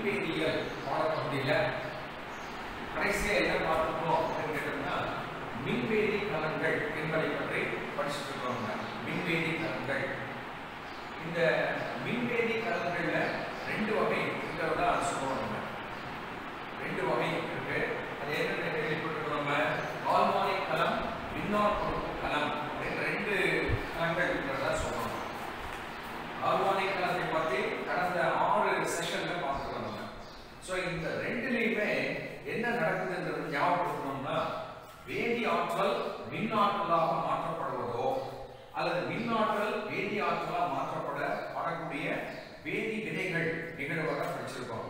மின்வேதியியல் பாடப்பகுதியில் கடைசியா என்ன பார்த்துருக்கோம் அப்படின்னு கேட்டோம்னா மின்வேதி கலன்கள் என்பதை பற்றி படிச்சுட்டு இருக்கோங்க மின்வேதி கலன்கள் இந்த மின்வேதி கலன்கள்ல ரெண்டு வகை இருக்கிறதா சொல்லுவாங்க ரெண்டு வகை இருக்கு அது என்னென்ன கேள்விப்பட்டிருக்கோம் நம்ம கால்வானிக் கலம் மின்னார் பொறுப்பு கலம் அப்படின்னு ரெண்டு கலங்கள் இருக்கிறதா சொல்லுவாங்க கால்வானிக் கலத்தை பத்தி கடந்த ஆறு செஷன்ல பார்த்துருக்கோம் நம்ம ஸோ இந்த ரெண்டுலையுமே என்ன நடக்குதுன்றது ஞாபகப்படுத்தணும்னா வேதி ஆற்றல் மின் ஆற்றலாக மாற்றப்படுவதோ அல்லது மின் ஆற்றல் வேதி ஆற்றலாக மாற்றப்பட படக்கூடிய வேதி வினைகள் நிகழ்வதை படிச்சிருக்கோம்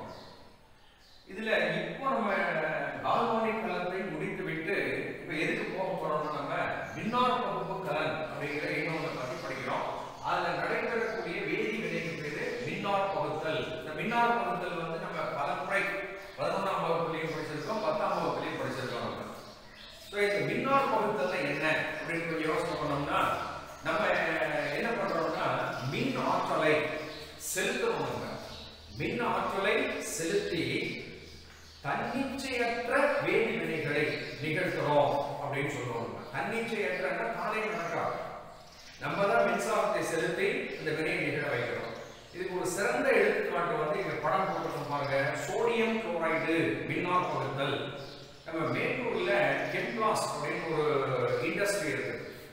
இதுல இப்போ நம்ம கால்வானிக் கலத்தை முடித்துவிட்டு இப்போ எதுக்கு போக போறோம்னா நம்ம மின்னார் பகுப்பு கலன் அப்படிங்கிற இன்னொன்று பற்றி படிக்கிறோம் அதுல நடைபெறக்கூடிய வேதி வினைக்கு பேரு மின்னார் பகுத்தல் இந்த மின்னார் பகுத்தல் வந்து நம்ம பல முறை பதினொன்றாம் வகுப்புலையும் படிச்சிருக்கோம் பத்தாம் வகுப்புலையும் படிச்சிருக்கோம் நம்ம ஸோ இந்த மின்னார் பகுத்தல் என்ன அப்படின்னு கொஞ்சம் யோசனை பண்ணோம்னா நம்ம என்ன பண்றோம்னா மின் ஆற்றலை செலுத்துறோம் நம்ம மின் ஆற்றலை செலுத்தி தன்னிச்சையற்ற வேதி வினைகளை நிகழ்த்துறோம் அப்படின்னு சொல்லுவாங்க தன்னிச்சையற்ற தானே நடக்காது நம்ம தான் மின்சாரத்தை செலுத்தி இந்த வினையை நிகழ வைக்கிறோம் இதுக்கு ஒரு சிறந்த எடுத்துக்காட்டு வந்து இங்க படம் போட்டுருக்கோம் பாருங்க சோடியம் குளோரைடு மின்னார் பகுத்தல் நம்ம மேட்டூர்ல கெம்ப்ளாஸ் அப்படின்னு ஒரு இண்டஸ்ட்ரி இருக்கு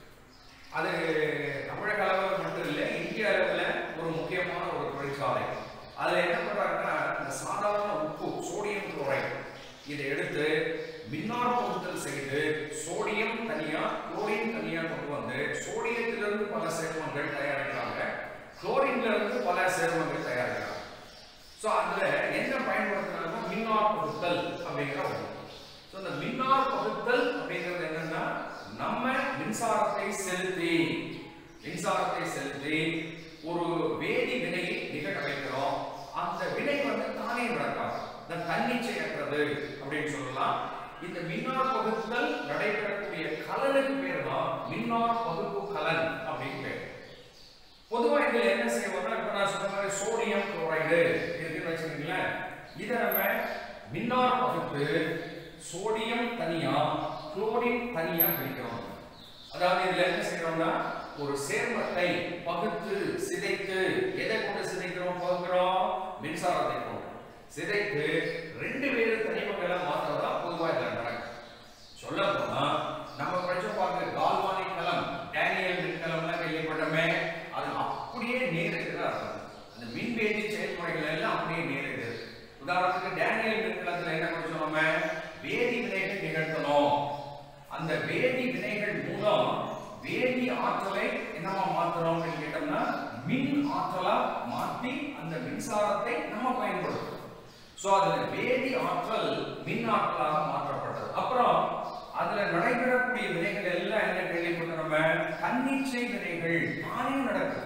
அது தமிழக அளவில் மட்டும் இல்லை இந்திய அளவில் ஒரு முக்கியமான ஒரு தொழிற்சாலை அதில் என்ன பண்றாங்கன்னா இந்த சாதாரண உப்பு சோடியம் குளோரைடு இதை எடுத்து மின்னார் பகுத்தல் செய்து சோடியம் தனியா குளோரின் தனியா கொண்டு வந்து சோடியத்திலிருந்து பல சேர்மங்கள் தயாரிக்கிறாங்க குளோரின்ல இருந்து பல சேர்மங்கள் தயாரிக்கிறாங்க ஸோ அதுல என்ன பயன்படுத்துறாங்கன்னா மின்னார் பகுத்தல் அப்படிங்கிற ஒன்று ஸோ இந்த மின்னார் பகுத்தல் அப்படிங்கிறது என்னன்னா நம்ம மின்சாரத்தை செலுத்தி மின்சாரத்தை செலுத்தி ஒரு வேதி வினையை நிகழ வைக்கிறோம் அந்த வினை வந்து தானே நடக்காது இந்த தன்னிச்சையற்றது அப்படின்னு சொல்லலாம் இந்த மின்னார் பகுத்தல் நடைபெறக்கூடிய கலனுக்கு பேர் தான் மின்னார் பகுப்பு கலன் அப்படின்னு பேர் பொதுவா இதுல என்ன செய்வோம்னா இப்ப நான் சொன்ன மாதிரி சோடியம் குளோரைடு இருக்குன்னு வச்சுக்கீங்களேன் இதை நம்ம மின்னார் பகுத்து சோடியம் தனியா குளோரின் தனியா பிரிக்கிறோம் அதாவது இதுல என்ன செய்யறோம்னா ஒரு சேர்மத்தை பகுத்து சிதைத்து எதை கொண்டு சிதைக்கிறோம் பகுக்கிறோம் மின்சாரத்தை கொண்டு சிதைத்து ரெண்டு வேறு தனிமங்களை மாத்துறதா பொதுவா இதுல நடக்கும் சொல்ல போனா நம்ம படிச்ச பாருங்க கால்வானிக் கலம் டேனியல் மின்கலம்லாம் கேள்விப்பட்டோமே அது அப்படியே நேரெதிராக இருக்கும் அந்த மின்வேதி செயல்முறைகள் எல்லாம் அப்படியே நேரெதிர் உதாரணத்துக்கு டேனியல் மின்கலத்துல என்ன படிச்சோம் நம்ம வேதி வினைகள் நிகழ்த்தணும் அந்த வேதி வினைகள் மூலம் வேதி ஆற்றலை என்னவா மாத்துறோம் அப்படின்னு கேட்டோம்னா மின் ஆற்றலா மாத்தி அந்த மின்சாரத்தை நம்ம பயன்படுத்துறோம் சோ அதுல வேதி ஆற்றல் மின் ஆற்றலாக மாற்றப்பட்டது அப்புறம் அதுல நடைபெறக்கூடிய வினைகள் எல்லாம் என்ன கேள்விப்பட்டோம் நம்ம தன்னிச்சை வினைகள் தானே நடக்குது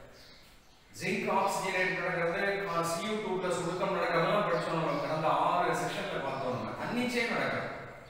ஜிங்க் ஆக்சிஜனேட் நடக்கிறது சியூ டூ பிளஸ் ஒடுக்கம் நடக்கிறதெல்லாம் படிச்சோம் நம்ம கடந்த ஆறு செஷன்ல பார்த்தோம் நம்ம தன்னிச்சையே நடக்குது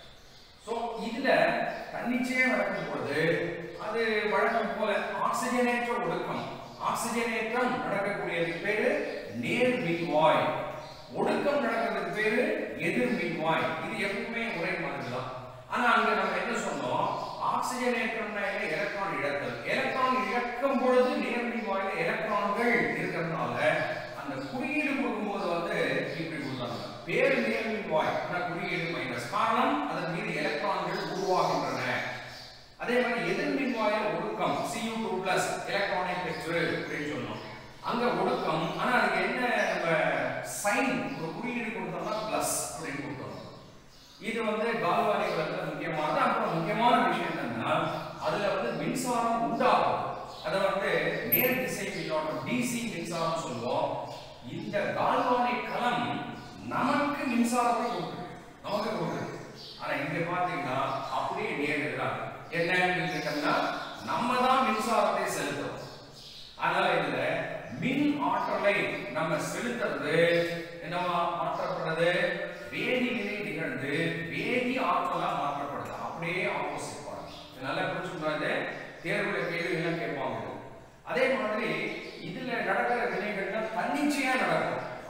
ஸோ இதுல தன்னிச்சையா நடக்கும் பொழுது அது வழக்கம் போல ஆக்சிஜனேற்ற ஒடுக்கம் ஆக்சிஜனேற்றம் நடக்கக்கூடியதுக்கு பேரு நேர் மின்வாய் ஒடுக்கம் நடக்கிறதுக்கு பேரு எதிர் மின்வாய் இது எப்பவுமே ஒரே மாதிரி தான் ஆனா அங்க நம்ம என்ன சொன்னோம் ஆக்சிஜனேற்றம்னா என்ன எலக்ட்ரான் இழத்தல் எலக்ட்ரான் இழக்கும் பொழுது நேர் மின்வாயில எலக்ட்ரான்கள் இருக்கிறதுனால அந்த குறியீடு கொடுக்கும்போது வந்து இப்படி கொடுத்தாங்க பேரு நேர் மின்வாய் ஆனா குறியீடு மைனஸ் காரணம் அதன் மீது எலக்ட்ரான்கள் உருவாகின்றன அதே மாதிரி எதிர் மின்வாய ஒடுக்கம் Cu2 டூ பிளஸ் எலக்ட்ரானை பெற்று அப்படின்னு சொன்னோம் அங்க ஒடுக்கம் ஆனா அதுக்கு என்ன நம்ம சைன் ஒரு குறியீடு கொடுத்தோம்னா பிளஸ் அப்படின்னு கொடுத்தோம் இது வந்து கால்வானிகளுக்கு முக்கியமானது அப்புறம் முக்கியமான விஷயம் என்னன்னா அதுல வந்து மின்சாரம் உண்டாகும் அதை வந்து நேர் திசை மின்னோட்டம் டிசி மின்சாரம் சொல்லுவோம் இந்த கால்வானிக் களம் நமக்கு மின்சாரத்தை கொடுக்குது நமக்கு கொடுக்குது ஆனா இங்க பாத்தீங்கன்னா அப்படியே நேர் எதிராக என்னன்னு கேட்டோம்னா நம்ம தான் மின்சாரத்தை செலுத்துறோம் அதனால இதுல மின் ஆற்றலை நம்ம செலுத்துறது என்னவா மாற்றப்படுறது வேதி வினை நிகழ்ந்து வேதி ஆற்றலா மாற்றப்படுது அப்படியே ஆப்போசிட் பாருங்க இது நல்லா புரிஞ்சுக்கூடாது தேர்வுல கேள்வி எல்லாம் கேட்பாங்க அதே மாதிரி இதுல நடக்கிற வினைகள்லாம் தன்னிச்சையா நடக்கும்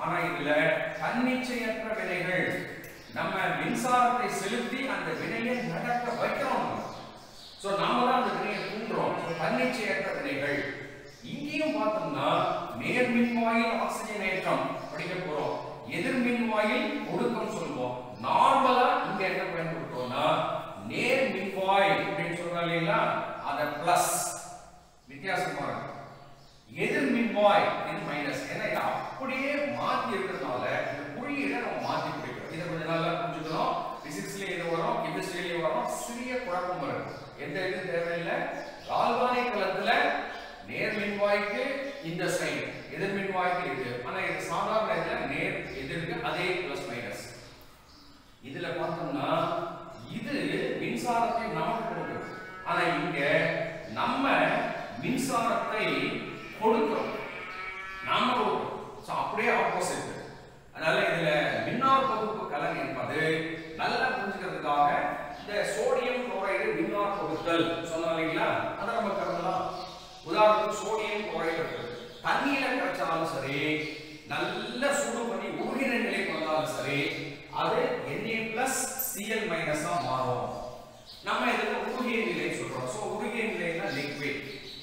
ஆனா இதுல தன்னிச்சையற்ற வினைகள் நம்ம மின்சாரத்தை செலுத்தி அந்த வினையை நடக்க வைக்கிறோம் நம்ம சோ நாம தான் அந்த வினையை தூண்டுறோம் So, தன்னிச்சையற்ற வினைகள் இங்கேயும் பார்த்தோம்னா நேர்மின்வாயில் ஆக்சிஜனேற்றம் படிக்க போறோம் எதிர்மின்வாயில் ஒடுக்கம் சொல்லுவோம் நார்மலா இங்க என்ன பயன்படுத்துவோம்னா நேர் மின்வாய் அப்படின்னு சொல்றோம் இல்லைங்களா அத பிளஸ் வித்தியாசமா இருக்கும் எதிர் மின்வாய் இது மைனஸ் ஏன்னா இதை அப்படியே மாத்தி இருக்கிறதுனால இந்த குறியீடை நம்ம மாத்தி பிடிக்கிறோம் இதை கொஞ்சம் நல்லா புரிஞ்சுக்கணும் பிசிக்ஸ்லயே இது வரும் கெமிஸ்ட்ரியிலே வரும் சிறிய குழப்பம் வரும் எந்த இது தேவையில்லை கால்வானிக் களத்துல நேர் மின்வாய்க்கு இந்த சைடு எதிர் மின்வாய்க்கு இது ஆனா இது சாதாரண இதுல நேர் எதிர்க்கு அதே பிளஸ் மைனஸ் இதுல பார்த்தோம்னா இது மின்சாரத்தை நமக்கு கொடுக்குது ஆனா இங்க நம்ம மின்சாரத்தை கொடுக்கிறோம் நாம கொடுக்கிறோம் சோ அப்படியே ஆப்போசிட் அதனால இதுல மின்னார் பகுப்பு கலன் என்பது நல்லா புரிஞ்சுக்கிறதுக்காக இந்த சோடியம் குளோரைடு மின்னார் கொடுத்தல் சொன்னோம் இல்லைங்களா அதை நம்ம கருதலாம் உதாரணத்துக்கு சோடியம் குளோரைடு இருக்கு தண்ணியில கிடைச்சாலும் சரி நல்ல சூடு பண்ணி உருகின நிலைக்கு வந்தாலும் சரி அது Na Cl மைனஸா மாறும் நம்ம இதுல உருகிய நிலை சொல்றோம் சோ உருகிய நிலைனா லிக்விட்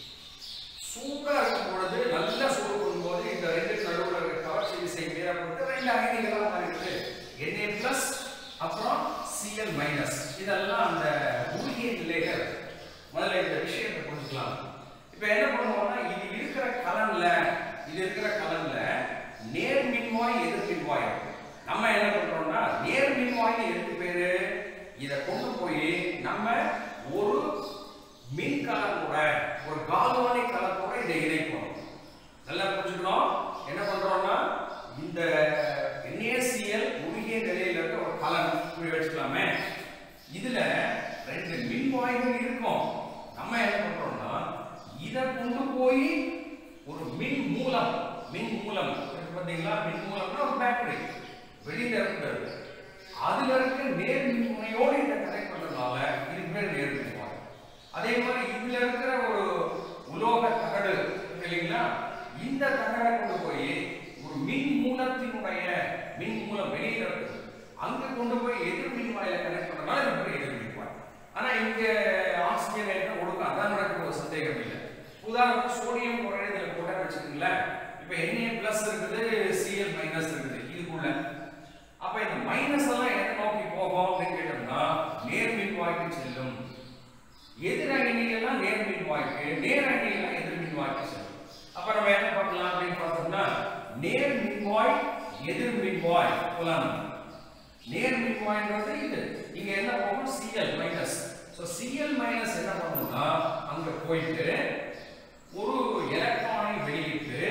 சூடா இருக்கும் பொழுது நல்ல சூடு பண்ணும்போது இந்த ரெண்டு நடுவுல இருக்க கவர்ச்சி விசை மீறப்பட்டு ரெண்டு அயனிகளா மாறிடுது Na அப்புறம் Cl மைனஸ் இதெல்லாம் அந்த உருகிய நிலைகள் முதல்ல இந்த விஷயத்தை புரிஞ்சுக்கலாம் இப்போ என்ன பண்ணுவோம்னா இது இருக்கிற கலன்ல இது இருக்கிற கலன்ல நேர் மின்வாய் எதிர் மின்வாய் இருக்கு. நம்ம என்ன பண்றோம்னா நேர் மின்வாய் எதுக்கு பேரு இத கொண்டு போய் நம்ம ஒரு மின் கலத்தோட ஒரு கால்வானிக் கலத்தோட இதை இணைப்போம் நல்லா புரிஞ்சுக்கணும் என்ன பண்றோம்னா இந்த NaCl உருகிய நிலையில இருக்க ஒரு கலன் இப்படி வச்சுக்கலாமே இதுல ரெண்டு மின்வாய்கள் இருக்கும் நம்ம என்ன பண்றோம்னா இத கொண்டு போய் ஒரு மின் மூலம் மின் மூலம் இருக்கு பாத்தீங்களா மின் மூலம்னா ஒரு பேட்டரி வெளியில இருக்கிறது அதுல இருக்க நேர் மின்முனையோடு இதை கனெக்ட் பண்றதுனால இதுக்கு பேர் நேர் மின்வாய் அதே மாதிரி இதுல இருக்கிற ஒரு உலோக தகடு இருக்கு இல்லைங்களா இந்த தகடை கொண்டு போய் ஒரு மின் மூலத்தினுடைய மின் மூலம் வெளியில இருக்கு அங்க கொண்டு போய் எதிர் மின்வாயில கனெக்ட் பண்றதுனால இது பேர் எதிர் மின்வாய் ஆனா இங்க ஆக்சிஜன் ஏற்ற ஒடுக்கம் அதான் நடக்கிற ஒரு சந்தேகம் இல்லை உதாரணத்துக்கு சோடியம் குறையில இதுல போட்டா வச்சுக்கோங்களேன் இப்ப Na பிளஸ் இருக்குது Cl மைனஸ் இருக்குது இதுக்குள்ள அப்ப இந்த மைனஸ் எல்லாம் எதை நோக்கி போகும் அப்படின்னு கேட்டோம்னா நேர் மின்வாய்க்கு செல்லும் எதிர் அணியெல்லாம் நேர் மின்வாய்க்கு நேர் அணியெல்லாம் எதிர் மின்வாய்க்கு செல்லும் அப்ப நம்ம என்ன பண்ணலாம் அப்படின்னு பார்த்தோம்னா நேர் மின்வாய் எதிர் மின்வாய் போலாம் நேர் மின்வாய்ன்றது இது இங்க என்ன போகும் Cl minus so Cl minus என்ன பண்ணும்னா அங்க போயிட்டு ஒரு எலக்ட்ரானை வெளியிட்டு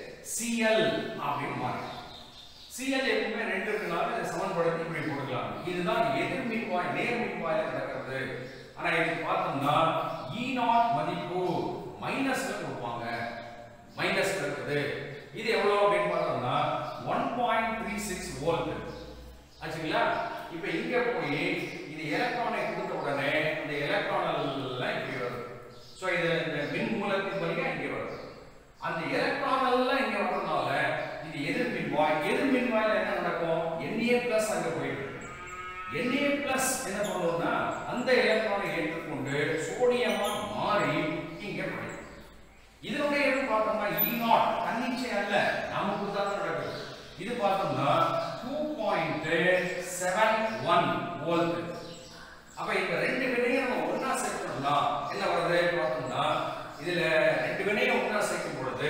Cl அப்படின்னு மாறும் Cl எப்பவுமே ரெண்டு இருக்கனால இதை சமன்படுத்தி இப்படி போட்டுக்கலாம் இதுதான் எதிர் மின்வாய் நேர் மின்வாயில நடக்கிறது ஆனா இது பார்த்தோம்னா E நாட் மதிப்பு மைனஸ்ல கொடுப்பாங்க மைனஸ்ல இருக்குது இது எவ்வளவு அப்படின்னு பார்த்தோம்னா one point three six volt ஆச்சுங்களா இப்போ இங்க போய் இது எலக்ட்ரானை கொடுத்த உடனே இந்த எலக்ட்ரான் எல்லாம் இப்படி வருது ஸோ இது இந்த மின் மூலத்தின் வழியா இங்க வருது அந்த எலக்ட்ரான் எல்லாம் இங்க வரதுனால இது எதிர் மின்வாய் எதிர் மின்வாயில என்ன நடக்கும் Na பிளஸ் அங்க போயிட்டு Na பிளஸ் என்ன பண்ணுவோம்னா அந்த எலக்ட்ரானை ஏற்றுக்கொண்டு சோடியமா மாறி இங்க போயிடும் இதனுடைய எது பார்த்தோம்னா E நாட் தன்னிச்சை அல்ல நமக்கு தான் நடக்குது இது பார்த்தோம்னா two point seven one volt அப்ப இந்த ரெண்டு வினையும் நம்ம ஒண்ணா சேர்க்கணும்னா என்ன வருது பார்த்தோம்னா இதுல ரெண்டு வினையும் ஒண்ணா சேர்க்கும் பொழுது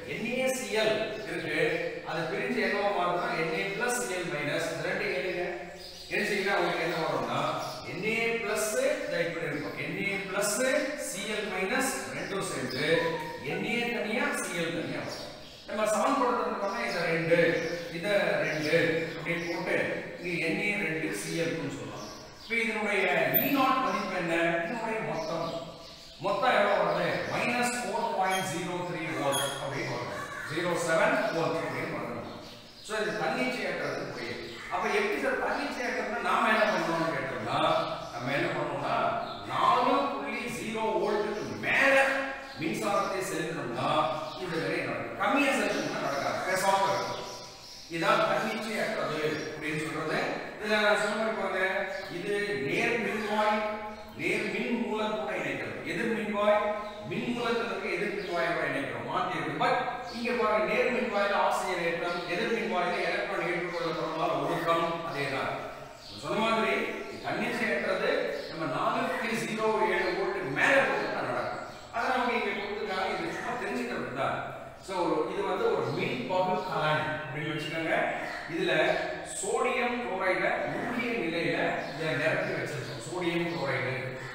NaCl இருக்கு அது பிரிஞ்சு என்னவா மாறுதுன்னா Na பிளஸ் Cl மைனஸ் இந்த ரெண்டு எழுதுங்க எழுதிங்கன்னா உங்களுக்கு என்ன வரும்னா Na பிளஸ் இப்படி இருக்கும் Na பிளஸ் Cl மைனஸ் ரெண்டும் சேர்ந்து Na தனியா Cl தனியா வரும் நம்ம சமன்படுத்துறதுக்கான இத ரெண்டு இத ரெண்டு அப்படின்னு போட்டு இங்க Na ரெண்டு Cl ன்னு சொல்லலாம் இப்போ இதனுடைய E நாட் மதிப்பு என்ன இதனுடைய மொத்தம் மொத்தம் எவ்வளவு வருது minus four point zero three volt அப்படின்னு வரும் ஜீரோ செவன் வோல்ட் அப்படின்னு வரும் ஸோ இது தன்னிச்சையற்றது புரியுது அப்ப எப்படி சார் தன்னிச்சையற்றது நாம என்ன பண்றோம்னு கேட்டோம்னா நம்ம என்ன பண்ணோம்னா நாலு புள்ளி ஜீரோ வோல்ட்டுக்கு மேல மின்சாரத்தை செலுத்தணும்னா இந்த வேலை நடக்கும் கம்மியா செலுத்தணும்னா நடக்காது பேசாம இருக்கும் இதான் தன்னிச்சையற்றது அப்படின்னு சொல்றது இதுல நான் சொன்ன மாதிரி பாருங்க இது நேர் மின்வாய் நேர் மின் மூலத்தோட இணைக்கிறது எதிர் மின்வாய் மின் மூலத்துல இருக்க எதிர் மின்வாயோட இணைக்கிறோம் மாத்தி இருக்கு பட் இங்க பாருங்க நேர் மின்வாயில ஆக்சிஜன் ஏற்றம் எதிர் மின்வாயில எலக்ட்ரான் ஏற்றுக்கொள்ளப்படுறதால ஒடுக்கம் அதேதான் சொன்ன மாதிரி தன்னிச்சையற்றது நம்ம நாலு புள்ளி ஜீரோ ஏழு வோல்ட்டுக்கு மேல போட்டுட்டா நடக்கும் அதை நமக்கு இங்க கொடுத்துருக்காங்க இது சும்மா தெரிஞ்சுக்கிறது தான் ஸோ இது வந்து ஒரு மின் பகு கலன் அப்படின்னு வச்சுக்கோங்க இதுல சோடியம் குளோரைட மூழ்கிய நிலையில இதை நிரப்பி வச்சிருக்கோம் சோடியம் குளோரைடு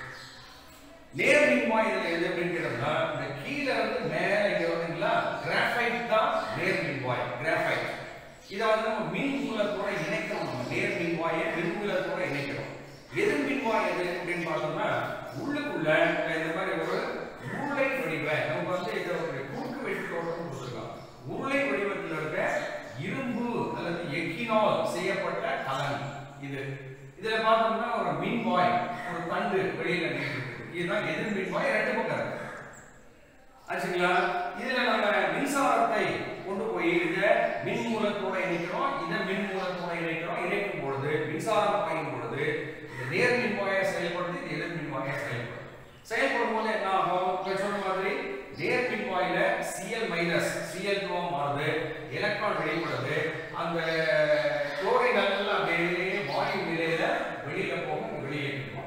நேர் மின்வாய் இதுல எது அப்படின்னு கேட்டோம்னா இந்த கீழ இருந்து மேல இங்க வருதுங்களா கிராஃபைட் தான் நேர் மின்வாய் கிராஃபைட் இதை வந்து நம்ம மின் மூலத்தோட இணைக்கிறோம் நம்ம நேர் மின்வாயை மின் மூலத்தோட இணைக்கிறோம் எதிர் மின்வாய் எது அப்படின்னு பார்த்தோம்னா உள்ளுக்குள்ள இந்த மாதிரி ஒரு உருளை வடிவ நமக்கு வந்து இதை ஒரு குறுக்கு வெட்டோட கொடுத்துருக்காங்க உருளை வடிவத்தில் இருக்க இரும்பு அல்லது எக்கினால் செய்யப்பட்ட கலன் இது இதுல பார்த்தோம்னா ஒரு மின்வாய் ஒரு தண்டு வெளியில நீட்டிருக்கு இதுதான் எதிர் மின்வாய் ரெண்டு பக்கம் இருக்கு ஆச்சுங்களா இதுல நம்ம மின்சாரத்தை கொண்டு போய் இத மின் மூலத்தோட இணைக்கிறோம் இத மின் மூலத்தோட இணைக்கிறோம் இணைக்கும் பொழுது மின்சாரம் பாயும் பொழுது இது நேர் மின்வாயை செயல்படுது இது எதிர் மின்வாயை செயல்படும் செயல்படும் போது என்ன ஆகும் இப்ப சொன்ன மாதிரி நேர் மின்வாயில Cl மைனஸ் Cl டூ மாறுது எலக்ட்ரான் வெளிப்படுது அந்த குளோரைன் எல்லாம் அப்படியே வாயு நிலையில வெளியில போகும் வெளியேற்றுவோம்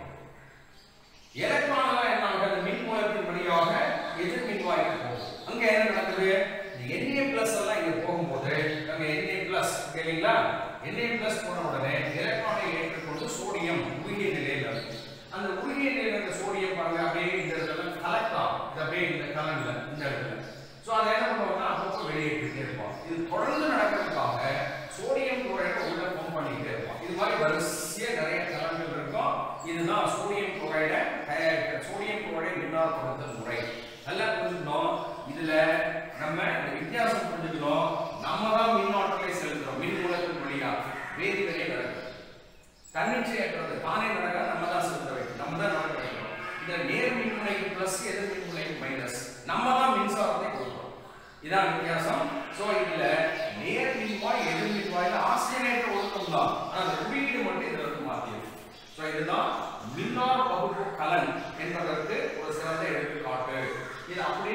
எலக்ட்ரான் எல்லாம் என்ன ஆகுது அந்த மின் மூலத்தின் வழியாக எதிர் மின்வாய்க்கு போகும் அங்க என்ன நடக்குது இந்த Na பிளஸ் எல்லாம் இங்க போகும்போது அங்க Na பிளஸ் இல்லைங்களா Na பிளஸ் போன உடனே எலக்ட்ரானை ஏற்றுக்கொண்டு சோடியம் உருகிய நிலையில இருக்கு. அந்த உருகிய நிலையில இருக்க சோடியம் பாருங்க அப்படியே இந்த இடத்துல கலக்கலாம் இது அப்படியே இந்த கலன்ல இந்த இடத்துல சோ அதை என்ன பண்ணுவாங்கன்னா அப்பப்போ வெளியேற்றிட்டே இருப்போம் இது தொடர்ந்து நடக்கிறதுக்காக சோடியம் குளோரைடை உள்ள பம்ப் பண்ணிக்கிட்டே இருப்போம் இது மாதிரி வரிசையா நிறைய கலன்கள் இருக்கும் இதுதான் சோடியம் குளோரைடை தயாரிக்கிற சோடியம் குளோரைடு மின்னாற்படுத்தல் முறை நல்லா புரிஞ்சுக்கணும் இதுல நம்ம இந்த வித்தியாசம் புரிஞ்சுக்கணும் நம்ம தான் மின்னாற்றலை செலுத்துறோம் மின் மூலத்தின் வழியா வேதிவினை நடக்குது தன்னிச்சையற்றது தானே நடக்காது நம்ம தான் செலுத்த வைக்கணும் நம்ம தான் நடக்க வைக்கணும் இந்த நேர் மின்முனைக்கு பிளஸ் எதிர் மின்முனைக்கு மைனஸ் நம்ம தான் மின்சாரத்தை கொடுக்கிறோம் இதான் வித்தியாசம் சோ இதுல நேர் மின்வாய் எதிர் மின்வாயில ஆசிரியரேற்ற ஒழுக்கம் தான் ஆனா அந்த குறியீடு மட்டும் இதுல இருந்து மாத்திருக்கு சோ இதுதான் மின்னார் பகுப்பு கலன் என்பதற்கு ஒரு சிறந்த எடுத்துக்காட்டு இது அப்படி